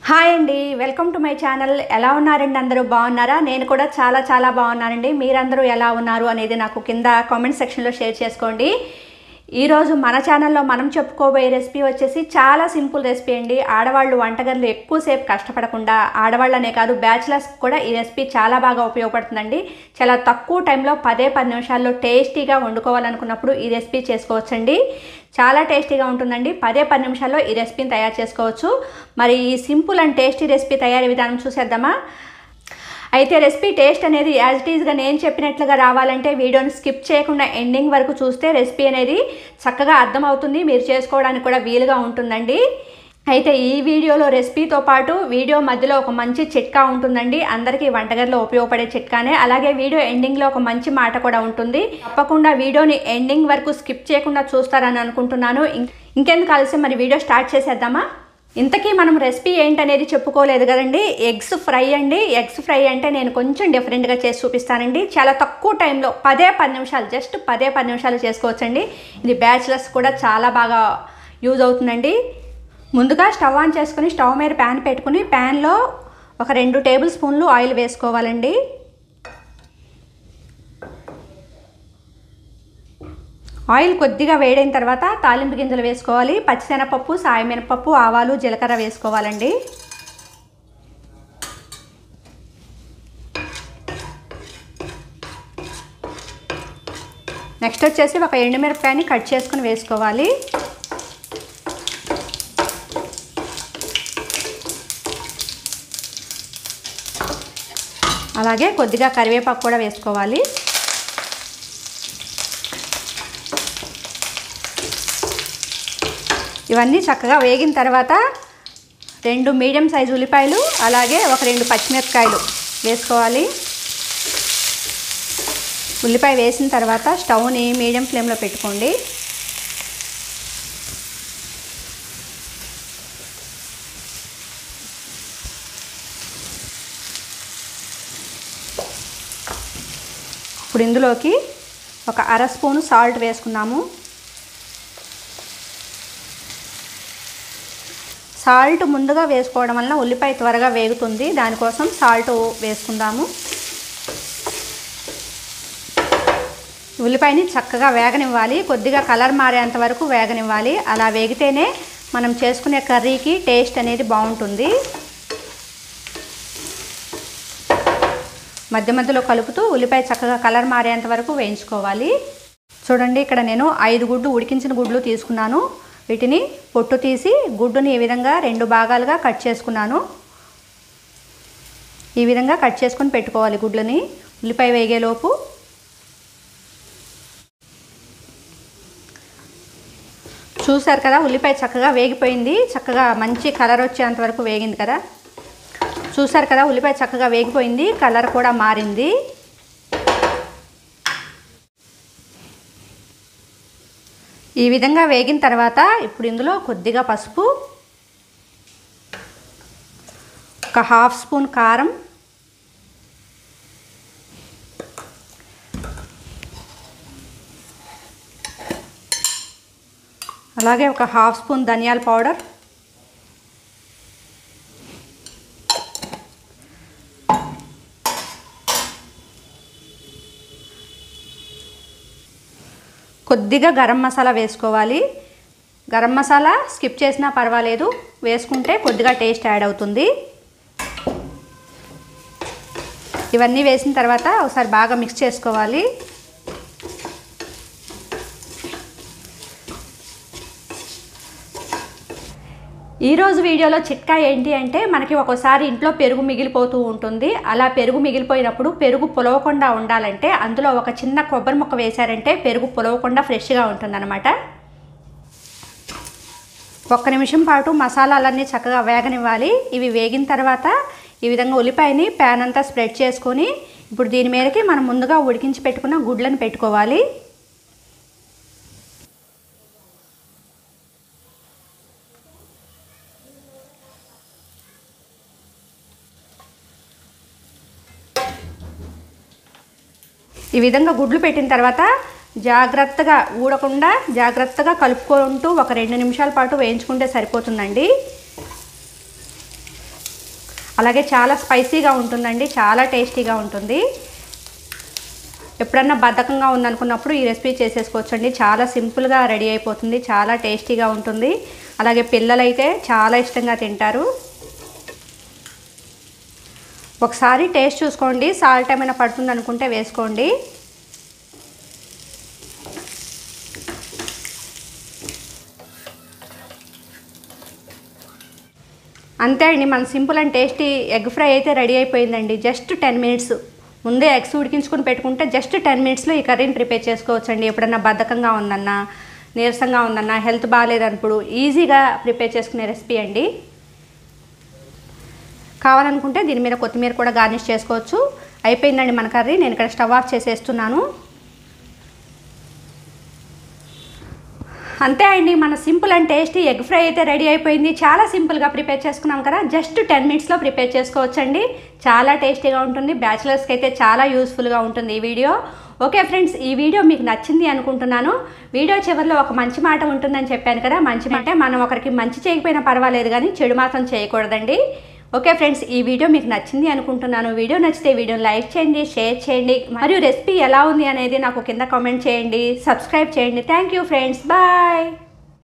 hi అండి welcome to my channel ఎలా ఉన్నారండి అందరూ బాగున్నారా నేను కూడా చాలా చాలా బాగున్నానండి మీరందరూ ఎలా ఉన్నారు అనేది నాకు కింద కామెంట్ సెక్షన్లో షేర్ చేసుకోండి ఈరోజు మన ఛానల్లో మనం చెప్పుకోబోయే రెసిపీ వచ్చేసి చాలా సింపుల్ రెసిపీ అండి ఆడవాళ్ళు వంటగదిలో ఎక్కువసేపు కష్టపడకుండా ఆడవాళ్ళనే కాదు బ్యాచిలర్స్ కూడా ఈ రెసిపీ చాలా బాగా ఉపయోగపడుతుందండి చాలా తక్కువ టైంలో పదే పది నిమిషాల్లో టేస్టీగా వండుకోవాలనుకున్నప్పుడు ఈ రెసిపీ చేసుకోవచ్చండి చాలా టేస్టీగా ఉంటుందండి పదే పది నిమిషాల్లో ఈ రెసిపీని తయారు చేసుకోవచ్చు మరి ఈ సింపుల్ అండ్ టేస్టీ రెసిపీ తయారీ విధానం చూసేద్దామా అయితే రెసిపీ టేస్ట్ అనేది యాజ్ ఇట్ ఈస్గా నేను చెప్పినట్లుగా రావాలంటే వీడియోని స్కిప్ చేయకుండా ఎండింగ్ వరకు చూస్తే రెసిపీ అనేది చక్కగా అర్థమవుతుంది మీరు చేసుకోవడానికి కూడా వీలుగా ఉంటుందండి అయితే ఈ వీడియోలో రెసిపీతో పాటు వీడియో మధ్యలో ఒక మంచి చిట్కా ఉంటుందండి అందరికీ వంటగదిలో ఉపయోగపడే చిట్కానే అలాగే వీడియో ఎండింగ్లో ఒక మంచి మాట కూడా ఉంటుంది తప్పకుండా వీడియోని ఎండింగ్ వరకు స్కిప్ చేయకుండా చూస్తారని అనుకుంటున్నాను ఇం- ఇంకెందుకు ఆలస్యం మరి వీడియో స్టార్ట్ చేసేద్దామా ఇంతకీ మనం రెసిపీ ఏంటనేది చెప్పుకోలేదు కదండి ఎగ్స్ ఫ్రై అండి ఎగ్స్ ఫ్రై అంటే నేను కొంచెం డిఫరెంట్గా చేసి చూపిస్తానండి చాలా తక్కువ టైంలో పదే పది నిమిషాలు జస్ట్ పదే పది నిమిషాలు చేసుకోవచ్చండి ఇది బ్యాచిలర్స్ కూడా చాలా బాగా యూజ్ అవుతుందండి ముందుగా స్టవ్ ఆన్ చేసుకుని స్టవ్ మీద ప్యాన్ పెట్టుకుని ప్యాన్లో ఒక రెండు టేబుల్ స్పూన్లు ఆయిల్ వేసుకోవాలండి ఆయిల్ కొద్దిగా వేడైన తర్వాత తాలింపు గింజలు వేసుకోవాలి పచ్చిశనగపప్పు సాయమినపప్పు ఆవాలు జీలకర్ర వేసుకోవాలండి నెక్స్ట్ వచ్చేసి ఒక ఎండుమిరపకాయని కట్ చేసుకుని వేసుకోవాలి అలాగే కొద్దిగా కరివేపాకు కూడా వేసుకోవాలి ఇవన్నీ చక్కగా వేగిన తర్వాత రెండు మీడియం సైజు ఉల్లిపాయలు అలాగే ఒక రెండు పచ్చిమిరపకాయలు వేసుకోవాలి ఉల్లిపాయ వేసిన తర్వాత స్టవ్ని మీడియం ఫ్లేమ్లో పెట్టుకోండి ఇప్పుడు ఇందులోకి ఒక అర స్పూను సాల్ట్ వేసుకుందాము సాల్ట్ ముందుగా వేసుకోవడం వలన ఉల్లిపాయ త్వరగా వేగుతుంది దానికోసం సాల్ట్ వేసుకుందాము ఉల్లిపాయని చక్కగా వేగనివ్వాలి కొద్దిగా కలర్ మారేంత వరకు వేగనివ్వాలి అలా వేగితేనే మనం చేసుకునే కర్రీకి టేస్ట్ అనేది బాగుంటుంది మధ్య మధ్యలో కలుపుతూ ఉల్లిపాయ చక్కగా కలర్ మారేంత వరకు వేయించుకోవాలి చూడండి ఇక్కడ నేను ఐదు గుడ్లు ఉడికించిన గుడ్లు తీసుకున్నాను వీటిని పొట్టు తీసి గుడ్డుని ఈ విధంగా రెండు భాగాలుగా కట్ చేసుకున్నాను ఈ విధంగా కట్ చేసుకొని పెట్టుకోవాలి గుడ్లని ఉల్లిపాయ వేగేలోపు చూసారు కదా ఉల్లిపాయ చక్కగా వేగిపోయింది చక్కగా మంచి కలర్ వచ్చేంత వరకు వేగింది కదా చూసారు కదా ఉల్లిపాయ చక్కగా వేగిపోయింది కలర్ కూడా మారింది ఈ విధంగా వేగిన తర్వాత ఇప్పుడు ఇందులో కొద్దిగా పసుపు ఒక హాఫ్ స్పూన్ కారం అలాగే ఒక హాఫ్ స్పూన్ ధనియాల పౌడర్ కొద్దిగా గరం మసాలా వేసుకోవాలి గరం మసాలా స్కిప్ చేసినా పర్వాలేదు వేసుకుంటే కొద్దిగా టేస్ట్ యాడ్ అవుతుంది ఇవన్నీ వేసిన తర్వాత ఒకసారి బాగా మిక్స్ చేసుకోవాలి ఈరోజు వీడియోలో చిట్కా ఏంటి అంటే మనకి ఒక్కోసారి ఇంట్లో పెరుగు మిగిలిపోతూ ఉంటుంది అలా పెరుగు మిగిలిపోయినప్పుడు పెరుగు పులవకుండా ఉండాలంటే అందులో ఒక చిన్న కొబ్బరి ముక్క వేశారంటే పెరుగు పులవకుండా ఫ్రెష్గా ఉంటుందన్నమాట ఒక్క నిమిషం పాటు మసాలాలన్నీ చక్కగా వేగనివ్వాలి ఇవి వేగిన తర్వాత ఈ విధంగా ఉల్లిపాయని ప్యాన్ అంతా స్ప్రెడ్ చేసుకొని ఇప్పుడు దీని మీదకి మనం ముందుగా ఉడికించి పెట్టుకున్న గుడ్లను పెట్టుకోవాలి ఈ విధంగా గుడ్లు పెట్టిన తర్వాత జాగ్రత్తగా ఊడకుండా జాగ్రత్తగా కలుపుకుంటూ ఒక రెండు నిమిషాల పాటు వేయించుకుంటే సరిపోతుందండి అలాగే చాలా స్పైసీగా ఉంటుందండి చాలా టేస్టీగా ఉంటుంది ఎప్పుడన్నా బద్ధకంగా ఉందనుకున్నప్పుడు ఈ రెసిపీ చేసేసుకోవచ్చండి చాలా సింపుల్గా రెడీ అయిపోతుంది చాలా టేస్టీగా ఉంటుంది అలాగే పిల్లలైతే చాలా ఇష్టంగా తింటారు ఒకసారి టేస్ట్ చూసుకోండి సాల్ట్ ఏమైనా పడుతుంది అనుకుంటే వేసుకోండి అంతే అండి మన simple and tasty egg fry అయితే రెడీ అయిపోయిందండి జస్ట్ టెన్ మినిట్స్ ముందే ఎగ్స్ ఉడికించుకుని పెట్టుకుంటే జస్ట్ టెన్ మినిట్స్లో ఈ కర్రీని ప్రిపేర్ చేసుకోవచ్చండి ఎప్పుడన్నా బద్ధకంగా ఉందన్నా నీరసంగా ఉందన్నా హెల్త్ బాగాలేదన్నప్పుడు ఈజీగా ప్రిపేర్ చేసుకునే రెసిపీ అండి కావాలనుకుంటే దీని మీద కొత్తిమీర కూడా గార్నిష్ చేసుకోవచ్చు అయిపోయిందండి మన కర్రీ నేను ఇక్కడ స్టవ్ ఆఫ్ చేసేస్తున్నాను అంతే అండి మన simple and tasty egg fry అయితే రెడీ అయిపోయింది చాలా సింపుల్గా ప్రిపేర్ చేసుకున్నాం కదా జస్ట్ టెన్ మినిట్స్లో ప్రిపేర్ చేసుకోవచ్చండి చాలా టేస్టీగా ఉంటుంది బ్యాచిలర్స్కి అయితే చాలా యూస్ఫుల్గా ఉంటుంది ఈ వీడియో ఓకే ఫ్రెండ్స్ ఈ వీడియో మీకు నచ్చింది అనుకుంటున్నాను వీడియో చివరిలో ఒక మంచి మాట ఉంటుందని చెప్పాను కదా మంచి మాట మనం ఒకరికి మంచి చేయకపోయినా పర్వాలేదు కానీ చెడు మాత్రం చేయకూడదండి ఓకే ఫ్రెండ్స్ ఈ వీడియో మీకు నచ్చింది అనుకుంటున్నాను వీడియో నచ్చితే వీడియోని లైక్ చేయండి షేర్ చేయండి మరియు రెసిపీ ఎలా ఉంది అనేది నాకు కింద కామెంట్ చేయండి సబ్స్క్రైబ్ చేయండి థ్యాంక్ యూ ఫ్రెండ్స్ బాయ్